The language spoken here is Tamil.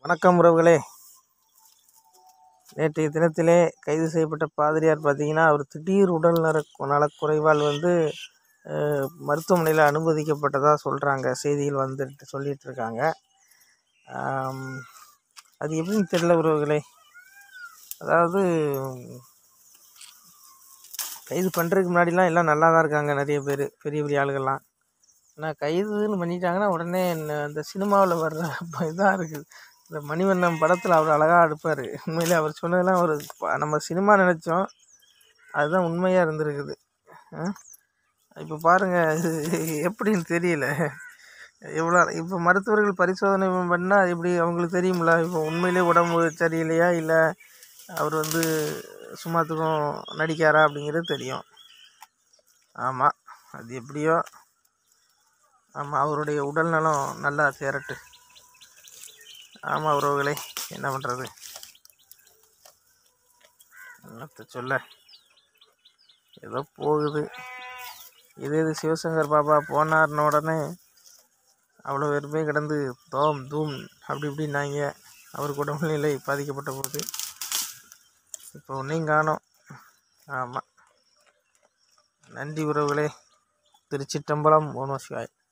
வணக்கம் உறவுகளே நேற்றைய தினத்திலே கைது செய்யப்பட்ட பாதிரியார் பார்த்தீங்கன்னா அவர் திடீர் உடல் நல நலக்குறைவால் வந்து அஹ், மருத்துவமனையில் அனுமதிக்கப்பட்டதாக சொல்கிறாங்க செய்தியில் வந்துட்டு சொல்லிட்டு இருக்காங்க ஆம், அது எப்படின்னு தெரியல உறவுகளே அதாவது கைது பண்ணுறதுக்கு முன்னாடிலாம் எல்லாம் நல்லா தான் இருக்காங்க நிறைய பேர் பெரிய பெரிய ஆளுகள்லாம் ஆனால் கைதுன்னு பண்ணிட்டாங்கன்னா உடனே இந்த- இந்த சினிமாவில் வர்ற இதாக இருக்குது இந்த மணிவண்ணன் படத்தில் அவர் அழகாக எடுப்பார் உண்மையிலே அவர் சொன்னதெல்லாம் ஒரு ப- நம்ம சினிமா நினச்சோம் அதுதான் உண்மையாக இருந்திருக்குது இப்போ பாருங்கள் இது எப்படின்னு தெரியல எவ்வளோ இப்போ மருத்துவர்கள் பரிசோதனை பண்ணால் எப்படி அவங்களுக்கு தெரியும்ல இப்போ உண்மையிலே உடம்பு சரியில்லையா இல்லை அவர் வந்து சும்மாத்துக்கும் நடிக்காரா அப்படிங்கிறது தெரியும் ஆமாம் அது எப்படியோ ஆமாம் அவருடைய உடல் நலம் நல்லா சேரட்டு ஆமாம் உறவுகளே என்ன பண்ணுறது என்னத்த சொல்ல ஏதோ போகுது இதே இது சிவசங்கர் பாபா போனார்ன உடனே அவ்வளோ பேருமே கிடந்து தோம் தூம் அப்படி இப்படின்னாங்க அவருக்கு உடல்நிலை பாதிக்கப்பட்ட போது இப்போ ஒன்றையும் காணோம் ஆமாம் நன்றி உறவுகளே திருச்சிட்டம்பலம் ஓனோ சிவாய்